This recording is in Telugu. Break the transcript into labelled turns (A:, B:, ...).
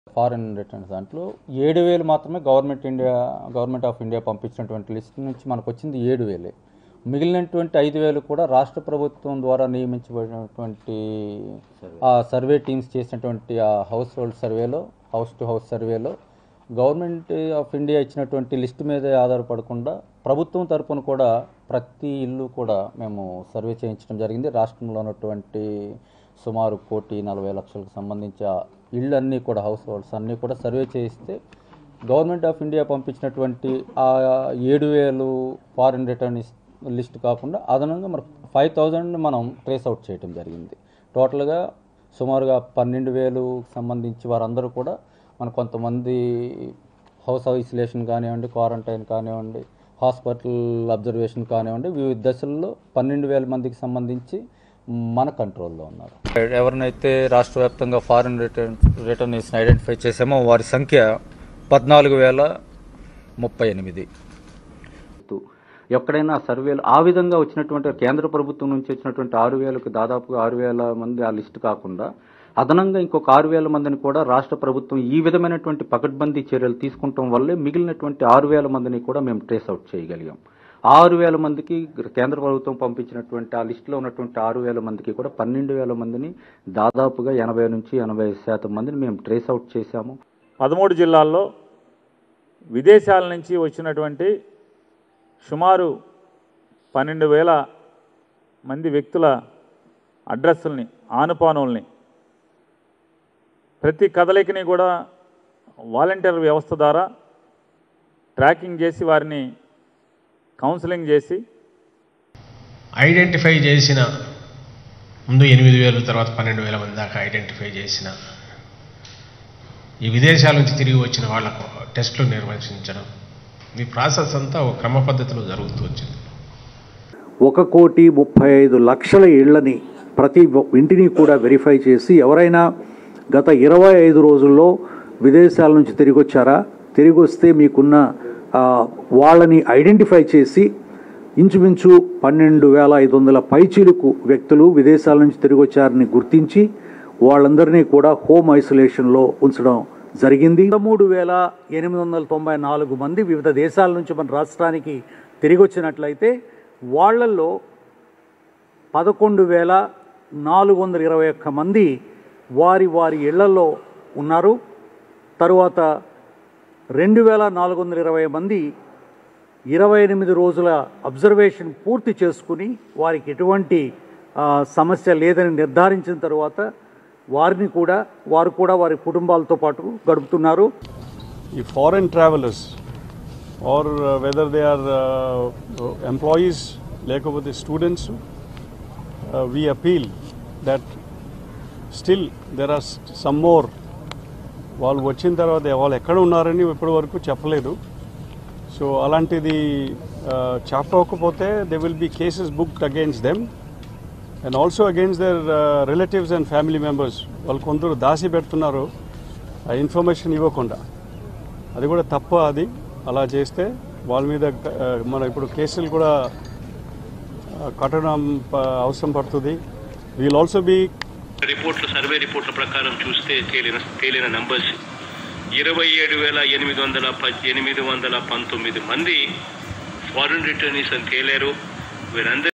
A: ఫారెన్ రిటర్న్స్ దాంట్లో ఏడు వేలు మాత్రమే government India government of India పంపించినటువంటి లిస్ట్ నుంచి మనకు వచ్చింది ఏడు వేలే మిగిలినటువంటి ఐదు వేలు కూడా రాష్ట్ర ప్రభుత్వం ద్వారా నియమించబడినటువంటి ఆ సర్వే టీమ్స్ చేసినటువంటి ఆ హౌస్ హోల్డ్ సర్వేలో హౌస్ టు హౌస్ సర్వేలో గవర్నమెంట్ ఆఫ్ ఇండియా ఇచ్చినటువంటి లిస్ట్ మీదే ఆధారపడకుండా ప్రభుత్వం తరపున కూడా ప్రతి ఇల్లు కూడా మేము సర్వే చేయించడం జరిగింది రాష్ట్రంలో ఉన్నటువంటి సుమారు కోటి నలభై లక్షలకు సంబంధించి ఆ ఇళ్ళన్నీ కూడా హౌస్ హోల్డ్స్ అన్నీ కూడా సర్వే చేయిస్తే గవర్నమెంట్ ఆఫ్ ఇండియా పంపించినటువంటి ఆ ఏడు వేలు ఫారిన్ రిటర్న్ లిస్ట్ కాకుండా అదనంగా మరి ఫైవ్ థౌజండ్ మనం ట్రేస్ అవుట్ చేయడం జరిగింది టోటల్గా సుమారుగా పన్నెండు వేలు సంబంధించి వారందరూ కూడా మన కొంతమంది హౌస్ ఐసోలేషన్ కానివ్వండి క్వారంటైన్ కానివ్వండి హాస్పిటల్ అబ్జర్వేషన్ కానివ్వండి వివిధ దశల్లో పన్నెండు వేల మందికి సంబంధించి మన కంట్రోల్లో ఉన్నారు ఎవరినైతే రాష్ట్ర వ్యాప్తంగా ఫారిన్ రిటర్న్ రిటర్నీస్ని ఐడెంటిఫై చేసామో వారి సంఖ్య పద్నాలుగు వేల ముప్పై ఎనిమిది ఎక్కడైనా సర్వేలు ఆ విధంగా వచ్చినటువంటి కేంద్ర ప్రభుత్వం నుంచి వచ్చినటువంటి ఆరు వేలకు దాదాపుగా ఆరు వేల మంది ఆ లిస్ట్ కాకుండా అదనంగా ఇంకొక ఆరు వేల మందిని కూడా రాష్ట్ర ప్రభుత్వం ఈ విధమైనటువంటి పకడ్బందీ చర్యలు తీసుకుంటాం వల్లే మిగిలినటువంటి ఆరు వేల మందిని కూడా మేము ట్రేస్ అవుట్ చేయగలిగాం ఆరు వేల మందికి కేంద్ర ప్రభుత్వం పంపించినటువంటి ఆ లిస్టులో ఉన్నటువంటి ఆరు వేల మందికి కూడా పన్నెండు వేల మందిని దాదాపుగా ఎనభై నుంచి ఎనభై శాతం మందిని మేము ట్రేస్ అవుట్ చేశాము
B: పదమూడు జిల్లాల్లో విదేశాల నుంచి వచ్చినటువంటి సుమారు పన్నెండు వేల మంది వ్యక్తుల అడ్రస్సుల్ని ఆనుపానుల్ని ప్రతి కదలికని కూడా వాలంటీర్ వ్యవస్థ ద్వారా ట్రాకింగ్ చేసి వారిని కౌన్సిలింగ్ చేసి
C: ఐడెంటిఫై చేసిన ముందు ఎనిమిది వేలు తర్వాత పన్నెండు వేల మంది దాకా ఐడెంటిఫై చేసిన ఈ విదేశాల నుంచి తిరిగి వచ్చిన వాళ్లకు టెస్టులు నిర్వహించడం ఈ ప్రాసెస్ అంతా ఒక క్రమ పద్ధతిలో జరుగుతూ వచ్చింది
D: ఒక కోటి ముప్పై ఐదు లక్షల ఇళ్లని ప్రతి ఒ- ఇంటిని కూడా వెరిఫై చేసి ఎవరైనా గత ఇరవై ఐదు రోజుల్లో విదేశాల నుంచి తిరిగి వచ్చారా తిరిగి వస్తే మీకున్న ఆ, వాళ్ళని ఐడెంటిఫై చేసి ఇంచుమించు పన్నెండు వేల ఐదు వందల పైచీలకు వ్యక్తులు విదేశాల నుంచి తిరిగి వచ్చారని గుర్తించి వాళ్ళందరినీ కూడా హోమ్ ఐసోలేషన్లో ఉంచడం జరిగింది మూడు వేల ఎనిమిది వందల తొంభై నాలుగు మంది వివిధ దేశాల నుంచి మన రాష్ట్రానికి తిరిగి వచ్చినట్లయితే వాళ్ళల్లో పదకొండు వేల నాలుగు వందల ఇరవై ఒక్క మంది వారి వారి ఇళ్లలో ఉన్నారు తరువాత రెండు వేల నాలుగు వందల ఇరవై మంది ఇరవై ఎనిమిది రోజుల అబ్జర్వేషన్ పూర్తి చేసుకుని వారికి ఎటువంటి ఆ, సమస్య లేదని నిర్ధారించిన తరువాత వారిని కూడా వారు కూడా వారి కుటుంబాలతో పాటు గడుపుతున్నారు
E: ఈ foreign travelers or uh, whether they are uh, employees లేకపోతే students we appeal that still there are some more వాళ్ళు వచ్చిన తర్వాత వాళ్ళు ఎక్కడ ఉన్నారని ఇప్పటి వరకు చెప్పలేదు సో అలాంటిది uh, చెప్పకపోతే they will be cases booked against them and also against their relatives and family members వాళ్ళు కొందరు దాసి పెడుతున్నారు ఆ ఇన్ఫర్మేషన్ ఇవ్వకుండా అది కూడా తప్ప అది అలా చేస్తే వాళ్ళ మీద ఆ, మన ఇప్పుడు కేసులు కూడా ఆ, కట్టడం ప- అవసరం పడుతుంది వీల్ ఆల్సో బీ
F: రిపోర్ట్లు సర్వే రిపోర్ట్ల ప్రకారం చూస్తే తేలిన తేలిన నంబర్స్ ఇరవై ఏడు వేల ఎనిమిది వందల ప- ఎనిమిది వందల పంతొమ్మిది మంది ఫారిన్ రిటర్నీస్ అని తేలారు వీరందరూ